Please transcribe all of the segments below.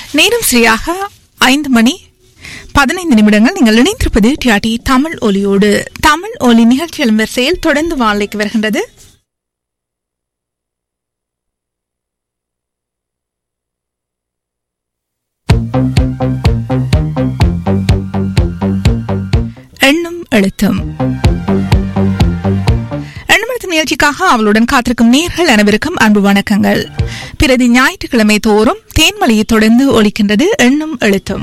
நேரம் சரியாக ஐந்து மணி பதினைந்து நிமிடங்கள் நீங்கள் இணைந்திருப்பது டிஆர்டி தமிழ் ஒலியோடு தமிழ் ஒலி நிகழ்ச்சியில் வரிசையில் தொடர்ந்து வாழைக்கு வருகின்றது எண்ணும் எழுத்தும் எண்ணமெழுத்தும் நிகழ்ச்சிக்காக அவளுடன் காத்திருக்கும் நேர்கள் அனைவருக்கும் அன்பு வணக்கங்கள் பிரதி ஞாயிற்றுக்கிழமை தோறும் தேன்மலையை தொடர்ந்து ஒலிக்கின்றது எண்ணும் எழுத்தும்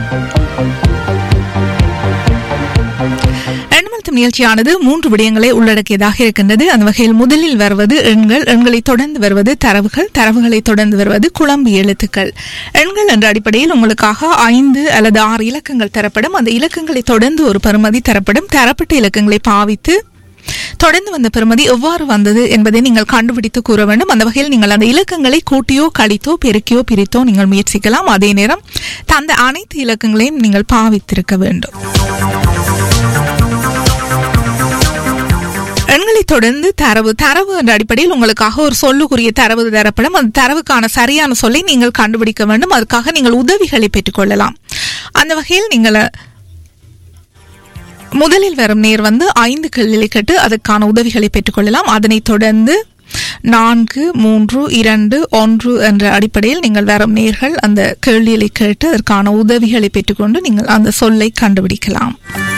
எண்ணமெழுத்தும் நிகழ்ச்சியானது மூன்று விடயங்களை உள்ளடக்கியதாக இருக்கின்றது அந்த வகையில் முதலில் வருவது எண்கள் எண்களை தொடர்ந்து வருவது தரவுகள் தரவுகளை தொடர்ந்து வருவது குழம்பு எழுத்துக்கள் எண்கள் என்ற அடிப்படையில் உங்களுக்காக ஐந்து அல்லது ஆறு இலக்கங்கள் தரப்படும் அந்த இலக்கங்களை தொடர்ந்து ஒரு பருமதி தரப்படும் தரப்பட்ட இலக்கங்களை பாவித்து தொடர்ந்து வந்த பெறுமதி எவ்வாறு வந்தது என்பதை நீங்கள் கண்டுபிடித்து கூற வேண்டும் அந்த வகையில் நீங்கள் அந்த இலக்கங்களை கூட்டியோ கழித்தோ பெருக்கியோ பிரித்தோ நீங்கள் முயற்சிக்கலாம் அதே நேரம் தந்த அனைத்து இலக்கங்களையும் நீங்கள் பாவித்திருக்க வேண்டும் எண்களை தொடர்ந்து தரவு தரவு என்ற அடிப்படையில் உங்களுக்காக ஒரு சொல்லுக்குரிய தரவு தரப்படும் அந்த தரவுக்கான சரியான சொல்லை நீங்கள் கண்டுபிடிக்க வேண்டும் அதுக்காக நீங்கள் உதவிகளை பெற்றுக்கொள்ளலாம் அந்த வகையில் நீங்கள் முதலில் வரும் நேர் வந்து ஐந்து கேள்விகளை கேட்டு அதற்கான உதவிகளை பெற்றுக்கொள்ளலாம் அதனைத் தொடர்ந்து நான்கு மூன்று இரண்டு ஒன்று என்ற அடிப்படையில் நீங்கள் வரும் நேர்கள் அந்த கேள்விகளை கேட்டு அதற்கான உதவிகளை பெற்றுக்கொண்டு நீங்கள் அந்த சொல்லை கண்டுபிடிக்கலாம்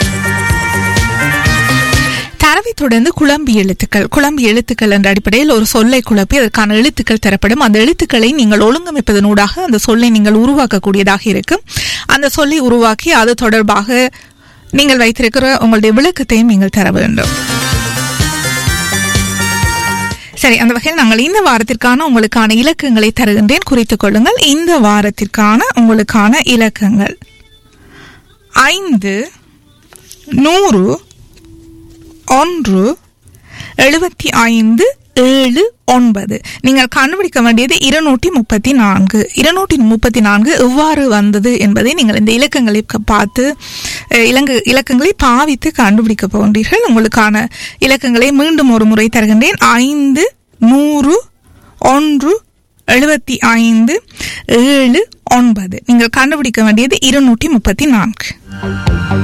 தரவை தொடர்ந்து குழம்பி எழுத்துக்கள் குழம்பி எழுத்துக்கள் என்ற அடிப்படையில் ஒரு சொல்லை குழப்பி அதற்கான எழுத்துக்கள் தரப்படும் அந்த எழுத்துக்களை நீங்கள் ஒழுங்கமைப்பதனூடாக அந்த சொல்லை நீங்கள் உருவாக்கக்கூடியதாக இருக்கும் அந்த சொல்லை உருவாக்கி அது தொடர்பாக நீங்கள் வைத்திருக்கிற உங்களுடைய விளக்கத்தையும் நீங்கள் தர வேண்டும் சரி அந்த வகையில் நாங்கள் இந்த வாரத்திற்கான உங்களுக்கான இலக்கங்களை தருகின்றேன் குறித்துக் கொள்ளுங்கள் இந்த வாரத்திற்கான உங்களுக்கான இலக்கங்கள் ஐந்து நூறு ஒன்று எழுபத்தி ஐந்து ஏழு ஒன்பது நீங்கள் கண்டுபிடிக்க வேண்டியது இருநூற்றி முப்பத்தி நான்கு இருநூற்றி முப்பத்தி நான்கு எவ்வாறு வந்தது என்பதை நீங்கள் இந்த இலக்கங்களை பார்த்து இலங்கு இலக்கங்களை பாவித்து கண்டுபிடிக்க போகின்றீர்கள் உங்களுக்கான இலக்கங்களை மீண்டும் ஒரு முறை தருகின்றேன் ஐந்து நூறு ஒன்று எழுபத்தி ஐந்து ஏழு ஒன்பது நீங்கள் கண்டுபிடிக்க வேண்டியது இருநூற்றி முப்பத்தி நான்கு